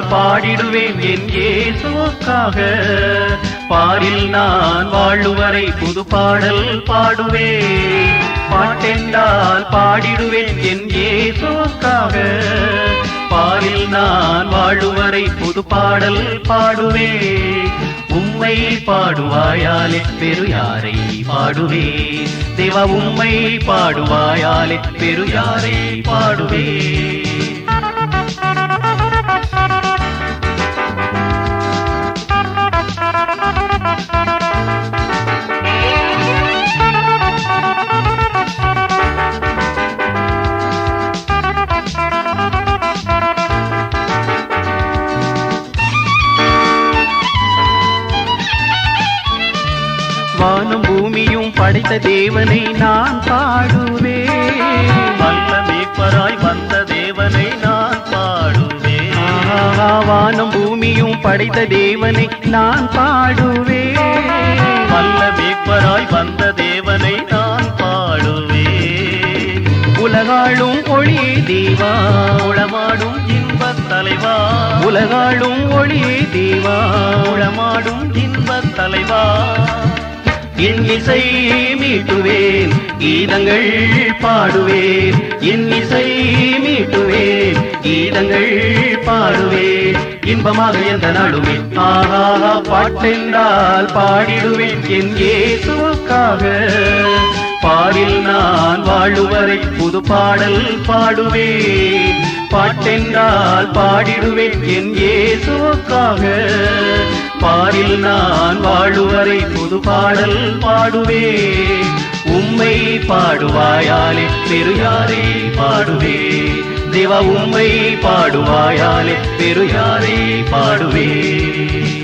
பாடிடுவேன் என் இயேசுவுக்காக பாரில் நான் வாழுவரை புது பாடல் பாடுவேன் பாட்டென்றால் பாடிடுவேன் என் இயேசுவுக்காக பாரில் நான் வாழுவரை புது பாடல் பாடுவேன் உம்மை பாடுவாயாலே பெரு யாரை பாடுவேன் தேவா உம்மை பாடுவாயாலே பெரு யாரை பாடுவேன் வானம் பூமியும் படைத்த தேவனை நான் பாடுவேன் வல்ல மீட்பராய் வந்த தேவனை நான் பாடுவேன் ஆஹா, வானம் பூமியும் படைத்த தேவனை நான் பாடுவேன் வல்ல மீட்பராய் வந்த தேவனை நான் பாடுவேன் உலகாளும் ஒளியே தேவா உளமாடும் இன்பத் தலைவா உலகாளும் ஒளியே தேவா உளமாடும் இன்பத் தலைவா என் இசை மீட்டுவேன் கீதங்கள் பாடுவேன் என் இசை மீட்டுவேன் கீதங்கள் பாடுவேன் இன்பமாக எந்த நாளுமே ஆஹா பாட்டென்றால் பாடிடுவேன் என் இயேசுவுக்காக பாரில் நான் வாழுவரை புது பாடல் பாடுவேன் பாட்டென்றால் பாடிடுவேன் என் இயேசுவுக்காக பாரில் நான் வாழுவரை புது பாடல் பாடுவேன் உம்மை பாடுவாயாலே பெரு யாரை பாடுவே தேவா உம்மை பாடுவாயாலே பெரு யாரை பாடுவேன்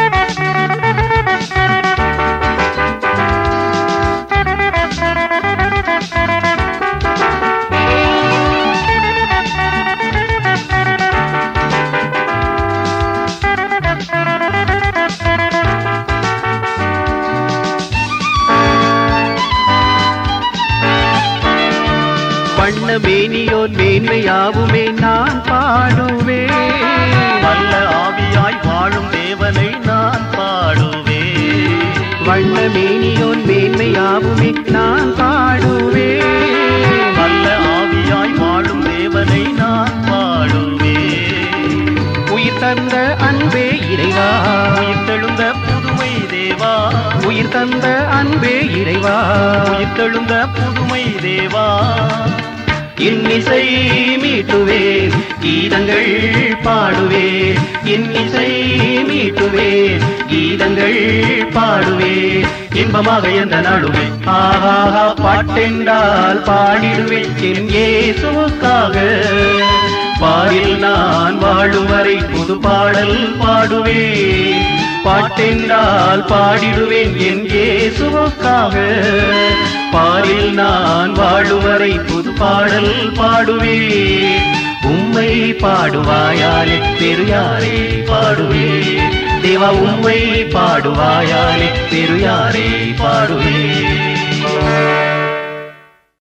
வண்ண மேனியோர் மேன்மையாவுமே நான் பாடுவேன் வல்ல ஆவியாய் வாழும் தேவனை நான் பாடுவேன் வண்ண மேனியோன் மேன்மையாவுமே நான் பாடுவேன் வல்ல ஆவியாய் வாழும் தேவனை நான் பாடுவேன் உயிர் தந்த அன்பே இறைவா உயிர்த்தெழுந்த புதுமை தேவா உயிர் தந்த அன்பே இறைவா உயிர்த்தெழுந்த புதுமை தேவா இன்னிசை மீட்டுவேன் கீதங்கள் பாடுவேன் இன்னிசை மீட்டுவேன் கீதங்கள் பாடுவேன் இன்பமாக எந்த நாளுமே ஆஹா பாட்டென்றால் பாடிடுவேன் என் இயேசுவுக்காக பாரில் நான் வாழும் வரை புது பாடல் பாடுவேன் பாட்டென்றால் பாடிடுவேன் என் இயேசுவுக்காக பாரில் நான் வாழுவரை புது பாடல் பாடுவேன் உம்மை பாடுவாயாலே பெரு யாரே பாடுவேன் தேவா உம்மை பாடுவாயாலே பெரு யாரே பாடுவேன்